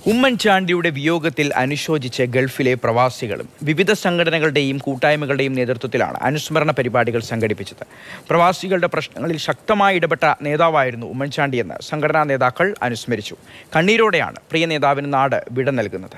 ഉമ്മൻചാണ്ടിയുടെ വിയോഗത്തിൽ അനുശോചിച്ച് ഗൾഫിലെ പ്രവാസികളും വിവിധ സംഘടനകളുടെയും കൂട്ടായ്മകളുടെയും നേതൃത്വത്തിലാണ് അനുസ്മരണ പരിപാടികൾ സംഘടിപ്പിച്ചത് പ്രവാസികളുടെ പ്രശ്നങ്ങളിൽ ശക്തമായി ഇടപെട്ട നേതാവായിരുന്നു ഉമ്മൻചാണ്ടിയെന്ന് സംഘടനാ നേതാക്കൾ അനുസ്മരിച്ചു കണ്ണീരോടെയാണ് പ്രിയ നേതാവിന് നാട് വിട നൽകുന്നത്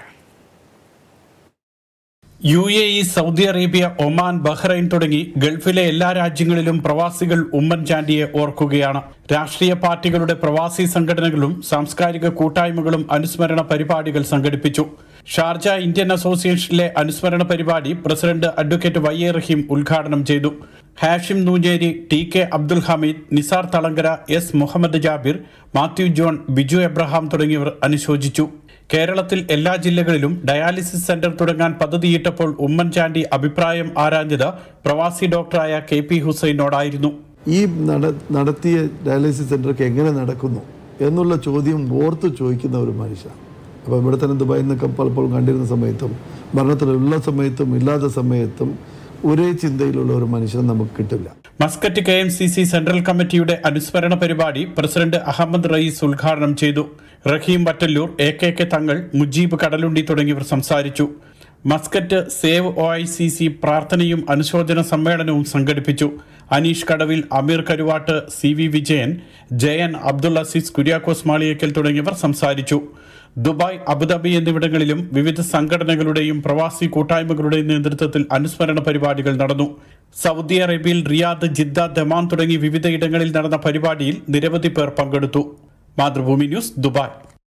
U A E Saudi Arabia Oman Bahrain തുടങ്ങി ഗൾഫിലെ എല്ലാ രാജ്യങ്ങളിലും പ്രവാസികൾ ഉമ്മൻചാണ്ടിയെ ഓർക്കുകയാണ് രാഷ്ട്രീയ പാർട്ടികളുടെ പ്രവാസി സംഘടനകളും സാംസ്കാരിക കൂട്ടായ്മകളും അനുസ്മരണ പരിപാടികൾ സംഘടിപ്പിച്ചു ഷാർജ ഇന്ത്യൻ അസോസിയേഷനിലെ അനുസ്മരണ പരിപാടി president advocate Y A Rahim ഉദ്ഘാടനം ചെയ്തു Hashim Noonjeri T K Abdul Hameed Nisar Thalangara S Muhammad Jabir Mathew John Biju Abraham തുടങ്ങിയവർ അനുശോചിച്ചു കേരളത്തിൽ എല്ലാ ജില്ലകളിലും ഡയാലിസിസ് സെന്റർ തുടങ്ങാൻ പദ്ധതിയിട്ടപ്പോൾ ഉമ്മൻചാണ്ടി അഭിപ്രായം ആരാഞ്ഞത് പ്രവാസി ഡോക്ടറായ കെ പി ഹുസൈനോടായിരുന്നു ഈ നട നടത്തിയ ഡയാലിസിസ് സെൻ്ററൊക്കെ എങ്ങനെ നടക്കുന്നു എന്നുള്ള ചോദ്യം ഓർത്ത് ചോദിക്കുന്ന ഒരു മനുഷ്യനാണ് അപ്പോൾ ഇവിടെ തന്നെ ദുബായിൽ നിന്നൊക്കെ പലപ്പോഴും കണ്ടിരുന്ന സമയത്തും ഭരണത്തിലുള്ള സമയത്തും ഇല്ലാത്ത സമയത്തും ഒരേ ചിന്തയിലുള്ള ഒരു മനുഷ്യനെ നമുക്ക് കിട്ടില്ല Muscat K M C C central കമ്മിറ്റിയുടെ അനുസ്മരണ പരിപാടി പ്രസിഡന്റ് അഹമ്മദ് റയീസ് ഉദ്ഘാടനം ചെയ്തു Rahim Vattallur A K K Thangal Mujeeb Kadalundi തുടങ്ങിയവർ സംസാരിച്ചു Muscat save O I C C പ്രാർത്ഥനയും അനുശോചന സമ്മേളനവും സംഘടിപ്പിച്ചു അനീഷ് കടവിൽ അമീർ കരുവാട്ട് സി വി വിജയൻ ജയൻ അബ്ദുൾ അസീസ് കുര്യാക്കോസ് മാളിയേക്കൽ തുടങ്ങിയവർ സംസാരിച്ചു ദുബായ് അബുദാബി എന്നിവിടങ്ങളിലും വിവിധ സംഘടനകളുടെയും പ്രവാസി കൂട്ടായ്മകളുടെയും നേതൃത്വത്തിൽ അനുസ്മരണ പരിപാടികൾ നടന്നു സൗദി അറേബ്യയിൽ റിയാദ് ജിദ്ദ ദമാൻ തുടങ്ങി വിവിധയിടങ്ങളിൽ നടന്ന പരിപാടിയിൽ നിരവധി പേർ പങ്കെടുത്തു മാതൃഭൂമി ന്യൂസ് ദുബായ്